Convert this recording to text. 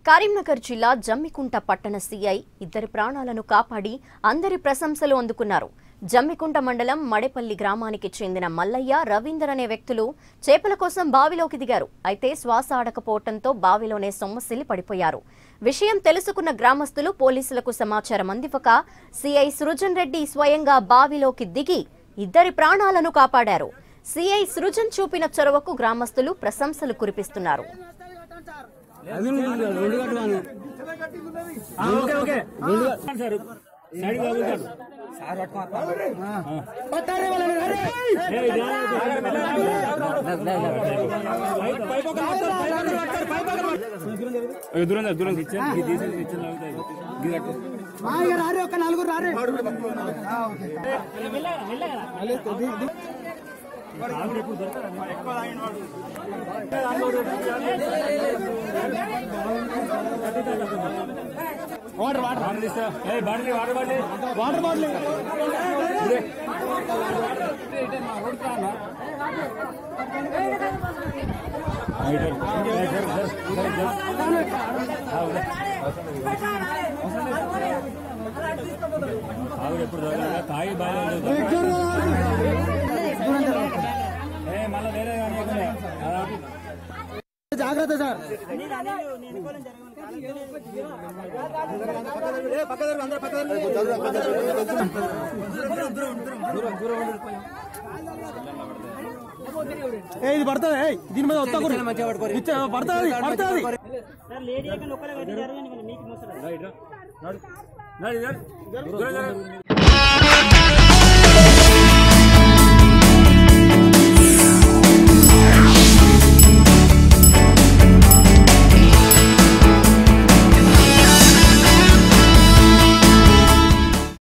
కరీంనగర్ జిల్లా జమ్మికుంట పట్టణ సీఐ ఇద్దరి ప్రాణాలను కాపాడి అందరి ప్రశంసలు అందుకున్నారు జమ్మికుంట మండలం మడేపల్లి గ్రామానికి చెందిన మల్లయ్య రవీందర్ అనే వ్యక్తులు చేపల కోసం బావిలోకి దిగారు అయితే శ్వాస ఆడకపోవడంతో బావిలోనే సొమ్మసిల్లి పడిపోయారు విషయం తెలుసుకున్న గ్రామస్తులు పోలీసులకు సమాచారం అందివ్వక సీఐ సృజన్ రెడ్డి స్వయంగా బావిలోకి దిగి ఇద్దరి ప్రాణాలను కాపాడారు సీఐ సృజన్ చూపిన చొరవకు గ్రామస్తులు ప్రశంసలు కురిపిస్తున్నారు అది రెండు రెండు కట్టువాను ఓకే ఓకే సార్ సైడ్ బాబు సార్ దూరం దా, దూరం ఇచ్చా రారే ఒక నలుగురు రారే వాటర్ వాటర్ వాటర్ తీస్తా ఏ bottle water bottle water bottle ఆవిడ ఎప్పుడు దొరకలేదా? తాగి బాగా ఏ మళ్ళీ వేరే కానీ అదొకటి. జాగ్రత్త సార్ ఏ ఇది పడుతుంది ఏయ్, దీని మీద వస్తా పడుతుంది పడుతుంది రైట్ రా. నడు. నడు, నడు. దూరం జరగండి.